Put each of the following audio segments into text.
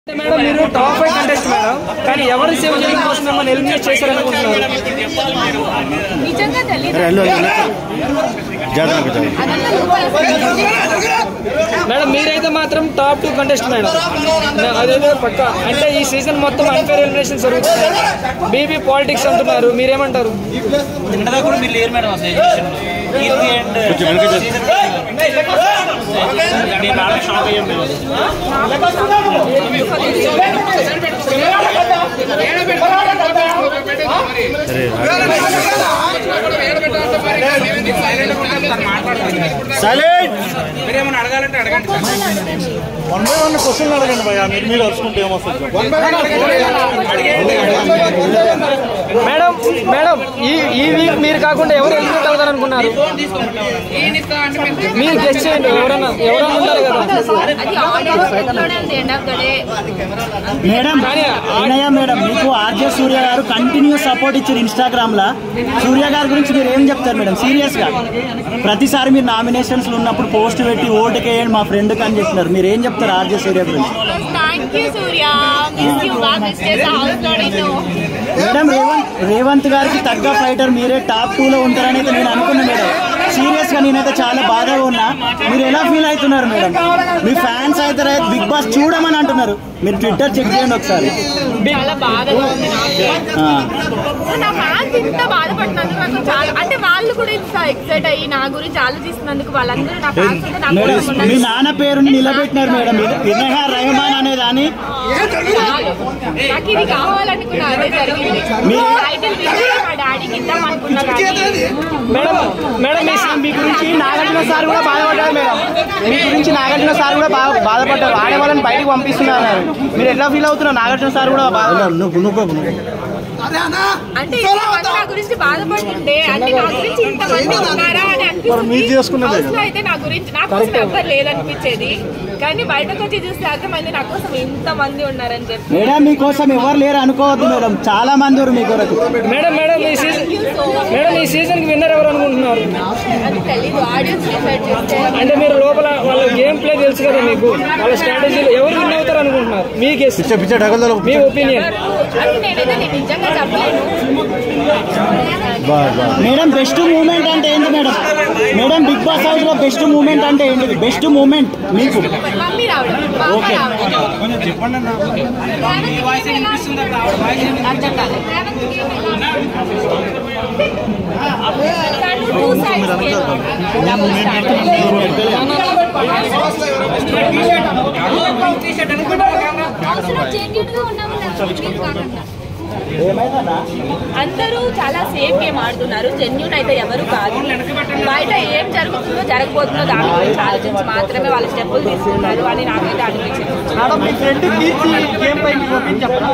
Madam మీరు top five contest madam కానీ ఎవరు సేవ్ చేయడం కోసం మిమ్మల్ని ఎలిమినేట్ చేశారనుకుంటున్నారు నిజంగా తెలియదు మేడం మీరైతే మాత్రం టాప్ టూ కంటెస్ట్ మేడం నా- అదేదో పక్క అంటే ఈ సీజన్ మొత్తం అన్ఫేర్ ఎలిమినేషన్ జరుగుతున్నాయి బీబీ పాలిటిక్స్ అంటున్నారు మీరేమంటారు నిన్నదా కూడా మీరు లేరు మేడం అసలు ఎడ్యుకేషన్ కీర్తి అండ్ నేను రావడం షాక్ అయ్యాం మేము మీరేమన్నా అడగాలంటే అడగండి వన్ బై వన్ క్వశ్చన్ అడగండి భయ్యా మీరు మీరు అరుచుకుంటే ఏమొస్తుంది మేడం మేడం ఈ ఈ వీక్ మీరు కాకుండా ఎవరు ఎలిమినేట్ అవుతారు అనుకున్నారు మీరు గెస్ట్ చేయండి ఎవరన్నా ఎవరన్నా ఉంటారు కదా అది ఆడియన్స్ ఇంట్లోనే ఉంది end of the day madam కానీ అన్నయ్య మేడం మీకు R J Surya garu continuous support ఇచ్చారు ఇన్స్టాగ్రామ్ లా సూర్య గారి గురించి మీరు ఏం చెప్తారు మేడం సీరియస్ గా ప్రతిసారి మీరు నామినేషన్స్ లో ఉన్నప్పుడు పోస్ట్ పెట్టి ఓటుకేయండి మా ఫ్రెండ్ అని చెప్తున్నారు మీరు ఏం చెప్తారు ఆర్జే సూర్య గురించి thank you Surya miss you బాగా మిస్ చేసా హౌస్ లో నేను మేడం రేవంత్ రేవంత్ గారికి తగ్గ ఫైటర్ మీరే టాప్ టూ లో ఉంటారని అయితే నేను అనుకున్నా మేడం సీరియస్ గా నేనైతే చాలా బాధగా ఉన్నా మీరు ఎలా ఫీల్ అవుతున్నారు మేడం మీ ఫ్యాన్స్ అయితే రైతు బిగ్ బాస్ చూడమని అంటున్నారు మీరు ట్విట్టర్ చెక్ చేయండి ఒకసారి చాలా బాధగా ఉంది నాకు ఆ. సో నా ఫ్యాన్స్ ఇంత బాధపడుతున్నందుకు నాకు చాలా అంటే వాళ్ళు కూడా ఇంత ఎక్సైట్ అయ్యి నా గురించి ఆలోచిస్తున్నందుకు వాళ్ళందరూ నా ఫ్యాన్స్ అంటే నాకు మేడం కూడా మీ నాన్న పేరుని నిలబెట్టినారు మేడం వినయ రెహమాన్ అనే దాని చాలు. నాకు ఇది కావాలనుకున్నా అదే జరిగింది మీ- టైటిల్ విని మా డాడీకి ఇద్దాం అనుకున్నా కానీ మేడం మేడం మీ మీ గురించి నాగార్జున సార్ కూడా బాధపడ్డారు మేడం మీ గురించి నాగార్జున సార్ కూడా బాగా బాధపడ్డారు ఆడే వాళ్ళని బయటకు పంపిస్తున్నారు మీరు ఎట్లా ఫీల్ అవుతున్నారు నాగార్జున సార్ కూడా బాధ అంటే ఇంతమంది నా గురించి బాధపడుతుంటే అంటే నా గురించి ఇంతమంది ఉన్నారా అని అనిపిస్తుంది House లో అయితే నా గురించి నా కోసం ఎవ్వరు లేదనిపించేది కానీ బయటకు వచ్చి చూస్తే అర్థమైంది నా కోసం ఇంతమంది ఉన్నారని చెప్పి మేడం మీకోసం ఎవరు లేరు అనుకోవద్దు మేడం చాలా మంది ఉన్నారు మీ కొరకు మేడం మేడం ఈ సీజన్ మేడం ఈ సీజన్ కి విన్నర్ ఎవరు అనుకుంటున్నారు అది తెలీదు ఆడియన్స్ డిసైడ్ చేస్తే అంటే మీరు లోపల వాళ్ళ గేమ్ ప్లే తెలుసు కదా మీకు వాళ్ళ స్ట్రాటజీలు ఎవరు విన్ అవుతారు అనుకుంటున్నారు మీ గెస్ మీ ఒపీనియన్ అంటే నేనైతే నేను నిజంగా చెప్పలేను మేడం బెస్ట్ మూమెంట్ అంటే ఏంటి madam madam Bigg Boss house లో బెస్ట్ మూమెంట్ అంటే ఏంటిది బెస్ట్ మూమెంట్ మీకు మమ్మీ రావడం మా అమ్మ ఓకే. రావడం కొంచెం చెప్పండి అన్న మీ వాయిస్ వినిపిస్తుంది అక్కడ ఆవిడ వాయిస్ అర్థం కాలేదు తను two sides double standard. అవసరం genuine గా ఉన్నాము నాకు genuine కాకుండా. అందరూ చాలా సేఫ్ గేమ్ ఆడుతున్నారు జెన్యున్ అయితే ఎవరు కాదు బయట ఏం జరుగుతుందో జరగబోతుందో దాని గురించి ఆలోచించి మాత్రమే వాళ్ళ స్టెప్పులు తీసుకున్నారు అని నాకైతే అనిపించింది మేడం మీ ఫ్రెండ్ కీర్తి గేమ్ పై మీకు ఒపీనియన్ చెప్పరా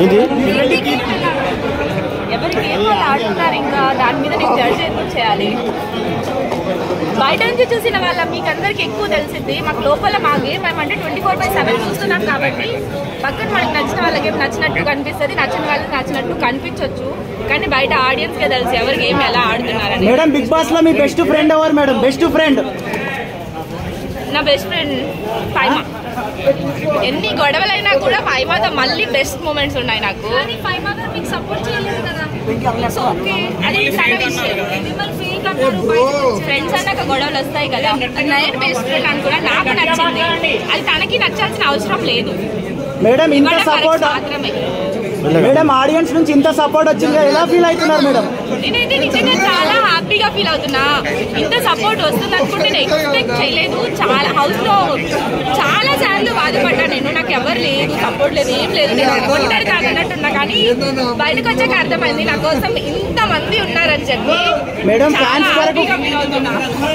ఎవరి గేమ్ వాళ్ళు ఆడుతున్నారు ఇంకా దాని మీద నేను జడ్జ్ ఎందుకు చేయాలి బయట నుంచి చూసిన వాళ్ళ మీకు అందరికి ఎక్కువ తెలిసింది మాకు లోపల మా గేమ్ ఏమంటే ట్వంటీ ఫోర్ బై సెవెన్ చూస్తున్నాం కాబట్టి పక్కన మనకి నచ్చిన వాళ్ళ గేమ్ నచ్చినట్టు కనిపిస్తుంది నచ్చిన వాళ్ళకి నచ్చినట్టు కనిపించవచ్చు కానీ బయట ఆడియన్స్ కే తెలుసు ఎవరి గేమ్ ఎలా ఆడుతున్నారని మేడం బిగ్ బాస్ లో మీ బెస్ట్ ఫ్రెండ్ ఎవరు మేడం బెస్ట్ ఫ్రెండ్ నా బెస్ట్ ఫ్రెండ్ ఫైమా ఎన్ని గొడవలైనా కూడా ఫైమాతో మళ్ళీ బెస్ట్ మూమెంట్స్ ఉన్నాయి నాకు మీకు సపోర్ట్ చేయలేదు కదా ఓకే అది తన విషయం ఫ్రెండ్స్ అన్నాక గొడవలు వస్తాయి కదా నేను బెస్ట్ ఫ్రెండ్ అనుకున్నా నాకు నచ్చింది అది తనకి నచ్చాల్సిన అవసరం లేదు మేడం ఇంత ఇవాళ సపోర్ట్ correct మాత్రమే మేడం ఆడియన్స్ నుంచి ఇంత సపోర్ట్ వచ్చింది ఎలా ఫీల్ అవుతున్నారు మేడం నేనైతే నిజంగా చాలా హ్యాపీగా ఫీల్ అవుతున్నా ఇంత సపోర్ట్ వస్తుంది అనుకుంటే నేను ఎక్స్పెక్ట్ చేయలేదు చాలా హౌస్ లో చాలా సార్లు బాధపడ్డా నేను నాకు ఎవరు లేదు సపోర్ట్ లేదు ఏం లేదు నేను ఒంటరి కాదన్నట్టున్నా కానీ బయటకు వచ్చాక అర్థమైంది నా కోసం ఇంత మంది ఉన్నారని చెప్పి మేడం, చాలా fans వరకు- హ్యాపీగా ఫీల్ అవుతున్నా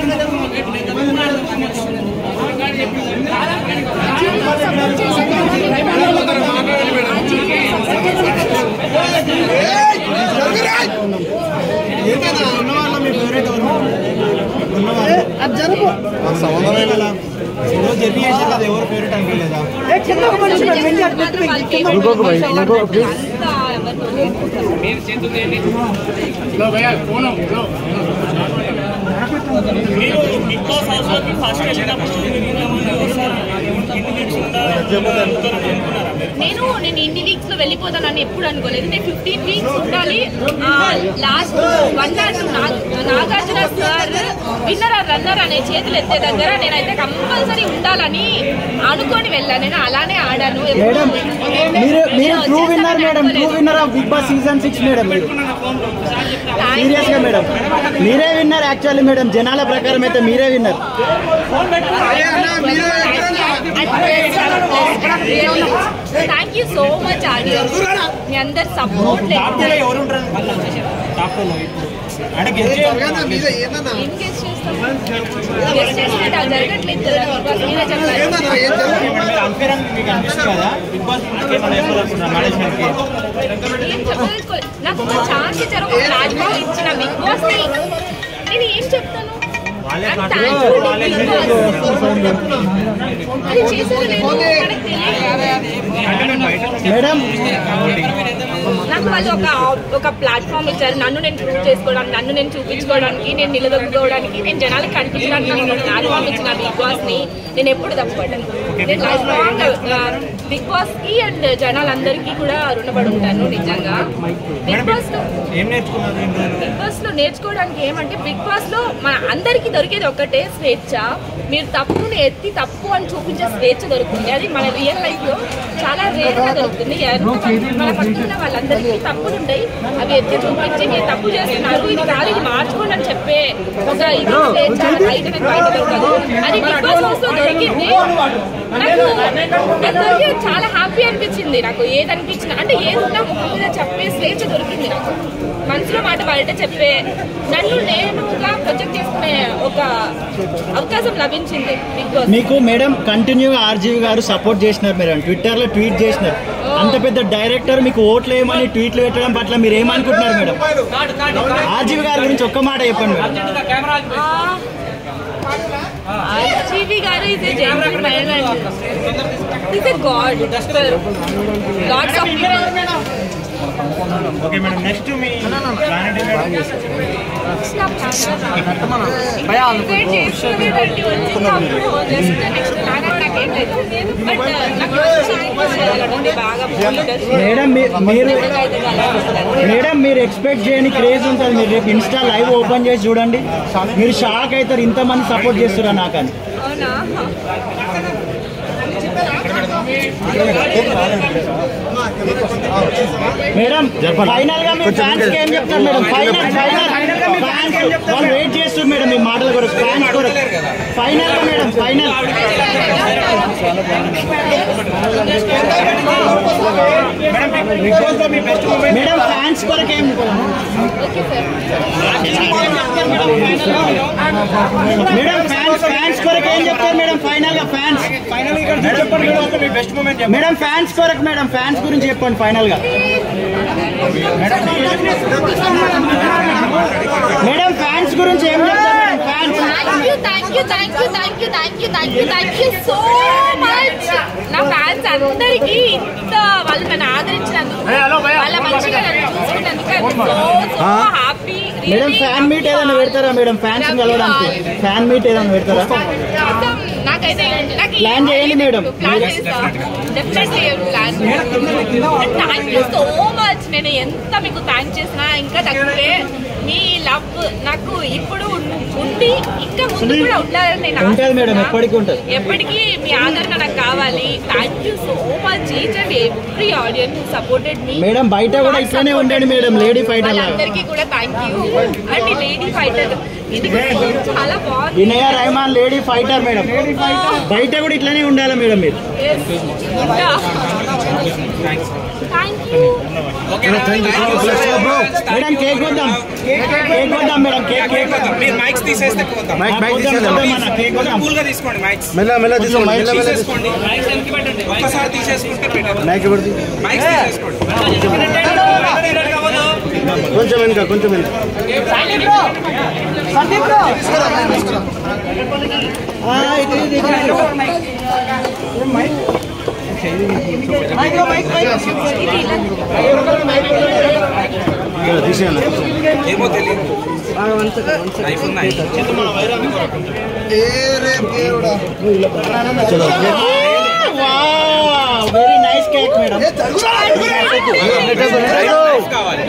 అంతా ఎవరితో లేదు. మీరు బిగ్ బాస్ హౌస్ లోకి ఫస్ట్ వెళ్ళినప్పుడు ఎన్ని గెలిచిందా ఎన్ని గెలిచిందా అనుకున్నారా మీరు నేను నేను ఇన్ని వీక్స్ లో వెళ్ళిపోతానని ఎప్పుడు అనుకోలేదు నేను ఫిఫ్టీన్ వీక్స్ ఉండాలి last one or two Nagarjuna sir winner or runner అనే చేతులు ఎత్తే దగ్గర నేనైతే కంపల్సరీ ఉండాలని అనుకొని వెళ్ళాను నేను అలానే ఆడాను మేడం మీరు మీరు true winner madam true winner of Bigg Boss season six madam మీరు సీరియస్ గా మేడం మీరే విన్నర్ యాక్చువల్లీ మేడం జనాల ప్రకారం అయితే మీరే winner thank you so much audience మీ అందరు సపోర్ట్ లేకుండా ఎవరు ఉంటారు టాప్ టూలో ఇప్పుడు అంటే గెలిచే ఏం గెస్ చేస్తాం గెస్ చేసినట్టు అది జరగట్లేదు కదా మీరే చెప్పాలి అంపేర్ అని మీకు అనిపిస్తుంది కదా బిగ్ బాస్ ఏమైనా చెప్పాలనుకుంటున్నారు మేనేజ్మెంట్ కి ఏం చెప్పదలుచుకోలేదు నాకు ఒక ఛాన్స్ ఇచ్చారు ఒక ప్లాట్ఫామ్ ఇచ్చిన బిగ్ బాస్ ని నేను ఏం చెప్తాను వాళ్ళే I'm కాదు, thankful to వాళ్ళే Big Boss. అది చేశారు నేను మనకు తెలియదు మేడం నాకు వాళ్ళు ఒక ఒక ప్లాట్ఫామ్ ఇచ్చారు నన్ను నేను ప్రూవ్ చేసుకోవడానికి నన్ను నేను చూపించుకోవడానికి నేను నిలదొక్కుకోవడానికి నేను జనాలకు కనిపించడానికి నాకు ఒక ప్లాట్ఫామ్ ఇచ్చిన బిగ్ బాస్ ని నేను ఎప్పుడు తప్పుపడ్డాను నేను లైఫ్ లాంగ్ బిగ్ బాస్ కి అండ్ జనాలందరికీ కూడా రుణపడి ఉంటాను నిజంగా బిగ్ బాస్ లో ఏం నేర్చుకున్నారు ఇన్ని రోజులు? బిగ్ బాస్ లో నేర్చుకోవడానికి ఏమంటే బిగ్ బాస్ లో మన అందరికీ దొరికేది ఒకటే స్వేచ్ఛ మీరు తప్పుని ఎత్తి తప్పు అని చూపించే స్వేచ్ఛ దొరుకుతుంది అది మన రియల్ లైఫ్ లో చాలా రేర్ గా దొరుకుతుంది ఎంత మన పక్కన ఉన్న వాళ్ళందరికీ తప్పులు ఉంటాయి అవి ఎత్తి చూపించి మీరు తప్పు చేస్తున్నారు ఇది కాదు ఇది మార్చుకోండి అని చెప్పే ఒక ఇది స్వేచ్ఛ బయట నాకు బయట దొరకదు అది బిగ్ బాస్ హౌస్ లో దొరికింది నాకు నాకు దొరికి చాలా హ్యాపీ అనిపించింది నాకు ఏది అనిపించింది అంటే ఏది ఉన్నా ముఖం మీద చెప్పే స్వేచ్ఛ దొరికింది నాకు మనసులో మాట బయట చెప్పే నన్ను నేనుగా ప్రొజెక్ట్ చేసుకునే ఒక అవకాశం లభించింది బిగ్ బాస్ మీకు మేడం కంటిన్యూగా ఆర్జీవి గారు సపోర్ట్ చేసినారు మేడం ట్విట్టర్ లో ట్వీట్ చేసినారు అంత పెద్ద డైరెక్టర్ మీకు ఓట్లు వేయమని ట్వీట్లు పెట్టడం పట్ల మీరు ఏమనుకుంటున్నారు మేడం ఆర్జీవి గారి గురించి ఒక్క మాట చెప్పండి madam R G V garu is a gentleman and is a god gods of okay madam next మీ ప్లానెట్ మేడం మీ- మీరు మేడం మీరు ఎక్స్పెక్ట్ చేయని క్రేజ్ ఉంటుంది మీరు రేపు ఇన్స్టా లైవ్ ఓపెన్ చేసి చూడండి మీరు షాక్ అవుతారు ఇంతమంది సపోర్ట్ చేస్తున్నారు నాకు అని అవునా మేడం ఫైనల్ గా మీ ఫ్యాన్స్ కి ఏం చెప్తారు మేడం ఫైనల్ ఫైనల్ ఫ్యాన్స్ వాళ్ళు వెయిట్ చేస్తారు మేడం మీ మాటల కొరకు ఫ్యాన్స్ కొరకు ఫైనల్ గా మేడం ఫైనల్ మేడం ఫ్యాన్స్ కొరకు ఏం మేడం ఫ్యాన్స్ ఫ్యాన్స్ కొరకు ఏం చెప్తారు మేడం ఫైనల్ గా ఫ్యాన్స్ ఫైనల్ ఇక్కడ చెప్పండి మేడం మీ బెస్ట్ మూమెంట్ చెప్పండి మేడం ఫ్యాన్స్ కొరకు మేడం ఫ్యాన్స్ గురించి చెప్పండి ఫైనల్ గా మేడం ఫ్యాన్స్ గురించి ఏం చెప్తారు madam fans thank you thank you thank you thank you thank you thank you so much నా ఫ్యాన్స్ అందరికీ ఇంత వాళ్ళు నన్ను ఆదరించినందుకు వాళ్ళ మంచిగా నన్ను చూసుకున్నందుకు so so happy madam fan meet ఏదైనా పెడతారా మేడం ఫ్యాన్స్ కలవడానికి ఫ్యాన్ మీట్ ఏదైనా పెడతారా నాకైతే నాకు Plan చేయండి మేడం. ప్లాన్ చేస్తా definitely plan thank you so much నేను ఎంత మీకు థ్యాంక్ చేసినా ఇంకా తక్కువే మీ లవ్ నాకు ఇప్పుడు ఉండి ఇంకా ముందు కూడా ఉండాలని నేను ఉంటుంది మేడం, ఆశిస్తున్నా. ఎప్పటికీ ఉంటుంది. ఎప్పటికీ మీ ఆదరణ నాకు కావాలి thank you so much each and every audience supported మీ మేడం బయట కూడా ఇట్లానే ఉండండి మేడం లేడీ ఫైటర్ లాగా వాళ్ళందరికీ కూడా thank you and lady fighter ఇది కూడా చాలా బాగుంది వినయ రెహమాన్ లేడీ ఫైటర్ మేడం బయట కూడా ఇట్లానే ఉండాలి మేడం మీరు థ్యాంక్ యూ మేడం కేక్ వద్దాం కేక్ వద్దాం మేడం కేక్ కేక్ మీరు మైక్స్ తీసేస్తే పోతాం మైక్ మైక్ కేక్ వద్దాం కూల్ గా తీసుకోండి మైక్స్ మెల్ల మెల్ల తీసుకోండి మెల్ల మెల్ల తీసేసుకోండి ఒక్కసారి తీసేసుకుంటే better. మైక్ పడుతుంది మైక్స్ తీసేసుకోండి కొంచెం వెనుక కొంచెం వెనుక తీసేయండి ఏమో తెలియదు నైఫ్ ఉన్నాయి వెరీ నైస్ కేక్ మేడం కావాలి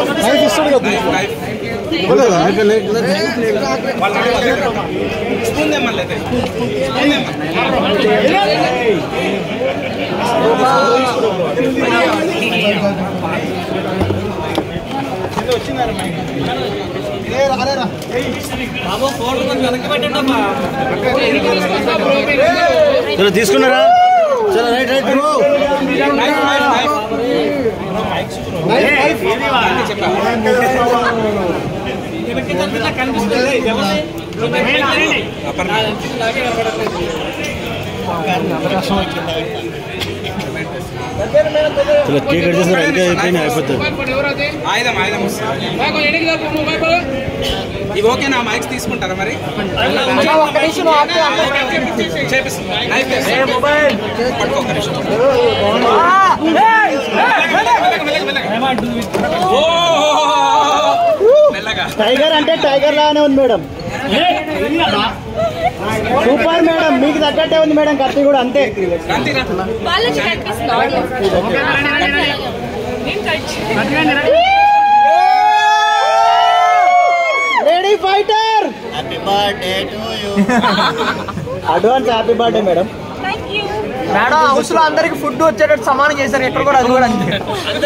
స్పూన్ తెమ్మల్లి అయితే స్పూన్ తెమ్మల్లి బాబు ఫోన్ కొంచెం వెనక్కి పెట్టండి అమ్మా చలో తీసుకున్నారా చలో right right bro knife knife knife వెనక్కి కనిపిస్తా కనిపిస్తుంది ఎవరిది? అప్పర్ చలో కేక్ కట్ చేసిన ఇంకా అయిపోయింది అయిపోతుంది ఆయుధం ఆయుధం వస్తుంది ఇవి ఓకేనా మైక్స్ తీసుకుంటారా మరి చేపిస్తుంది నైఫ్ చేస్తుంది. పట్టుకో ఒక్క నిమిషం. మెల్లగా, మెల్లగా, మెల్లగా. ఓ! మెల్లగా టైగర్ అంటే టైగర్ లానే ఉంది మేడం సూపర్ మేడం మీకు తగ్గట్టే ఉంది మేడం కత్తి కూడా అంతే కాంతిరా వాళ్ళకి కనిపిస్తుంది ఆడియన్స్ నేను cut lady fighter happy birthday to you advance happy birthday madam thank you madam house లో అందరికి ఫుడ్ వచ్చేటట్టు సమానం చేశారు ఎక్కడ కూడా అది కూడా అంతే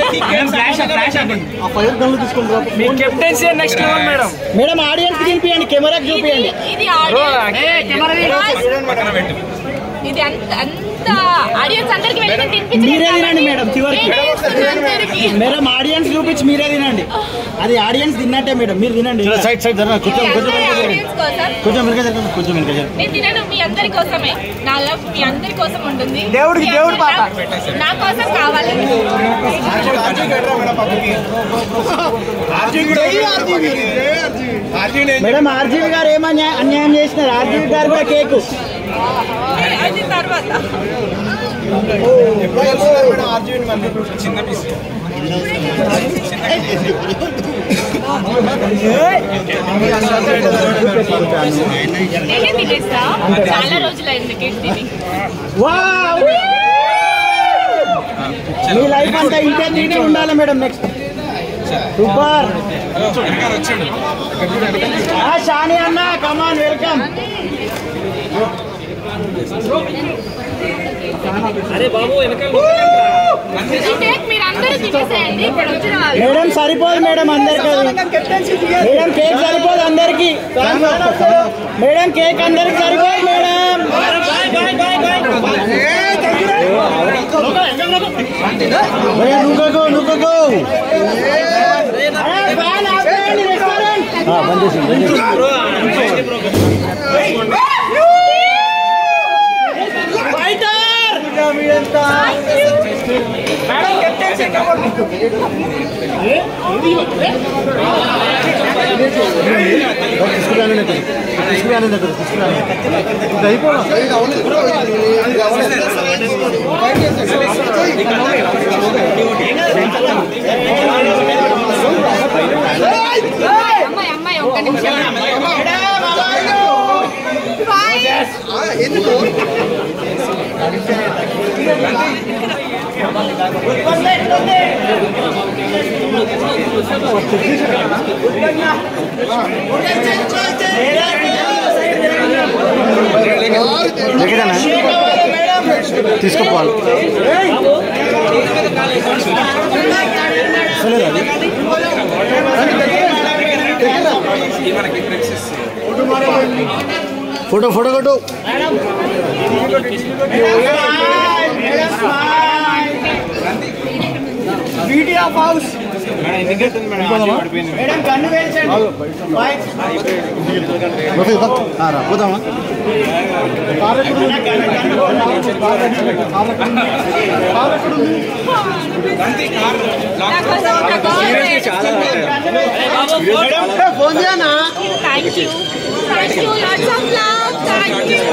ఆ ఫైర్ గన్లు తీసుకుంటారా మీ captaincy next level madam madam audience చూపియండి కెమెరాకి ఇది చూపియండి ఇది ఆడియన్స్ పక్కన పెట్టు ఇది అంత అంత ఆడియన్స్ అందరికి వెళ్ళి నేను తినిపించలేదు మీరే తినండి కాబట్టి మేడం, చివరికి. నేనే ఇస్తున్నా అందరికి. మేడం ఆడియన్స్ చూపించి మీరే తినండి అది ఆడియన్స్ తిన్నట్టే మేడం మీరు తినండి సైడ్ సైడ్ కొంచెం ఇది కొంచెం అందరి audience కోసం కొంచెం వెనక జరగండి కొంచెం వెనక జరగండి నేను తినను మీ అందరి కోసమే నా లవ్ మీ అందరి కోసం ఉంటుంది దేవుడికి మీ దేవుడు అందరి పాప. నా- నా కోసం కావాలి మేడం ఆర్జీవి గారు ఏం అన్యాయం అన్యాయం చేసినారు ఆర్జీవి గారు కూడా కేకు అది తర్వాత చిన్న పీస్ నేనే తినేస్తా చాలా రోజులైంది కేక్ తిని వావ్! మీ లైఫ్ అంతా ఇంతే తిని ఉండాలి మేడం నెక్స్ట్ సూపర్ వెనకాల వచ్చాడు ఆ షాని అన్న కమాన్ వెల్కమ్ అరే బాబు వెనకాల ఈ కేక్ మీరు అందరూ తినేసేయండి ఇక్కడ వచ్చిన వాళ్ళు మేడం సరిపోదు మేడం అందరికి అది మేడం కేక్ సరిపోదు అందరికి మేడం కేక్ అందరికి సరిపోదు మేడం భయ్యా, నువ్వుకో నువ్వుకో బంద్ చేసింది మేడం కెప్టెన్సీ తీసుకురాని దగ్గర తీసుకురాని దగ్గర తీసుకురాని ఇది అయిపోవడం అమ్మాయి అమ్మాయి ఒక్క నిమిషం తీసుకోపోవాలి అసలేదు అది మనకి ప్రిన్సెస్ ఫోటో ఫోటో కొట్టు బ్యూటీ ఆఫ్ హౌస్ మేడం కన్ను వేల్చండి రా పోదామా నా కోసం నా కోసం ఫోన్ చేయనా thank you thank you lots of love thank you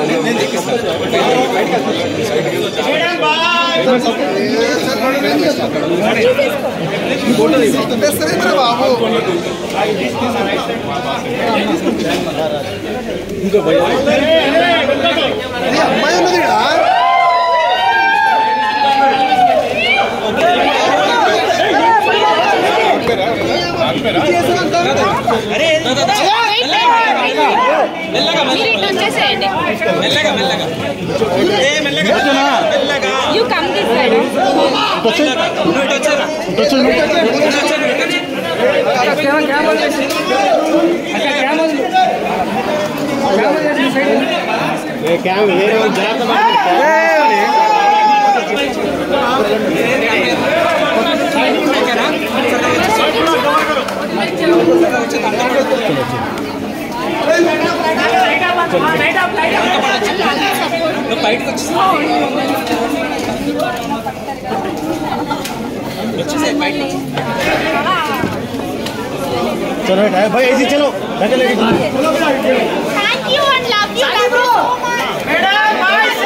వచ్చేయ్. నువ్వు ఇటు వచ్చారు ఇటు వచ్చేయ్. ఇటు వచ్చారు ఇటు వచ్చారు అక్క క్యామ క్యామ వదిలేసి. అక్క క్యామ వదిలు. క్యామ వదిలేసి సైడ్ నువ్వు బయటకు వచ్చేసి వచ్చేసాయి బయట चलो बेटा भाई ऐसे ही चलो बैठे लेके thank you and love you love you so much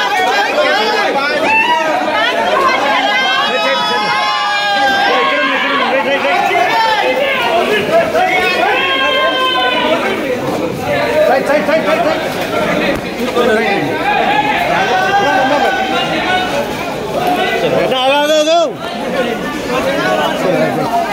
side side side side चलो बेटा आ गए आ गए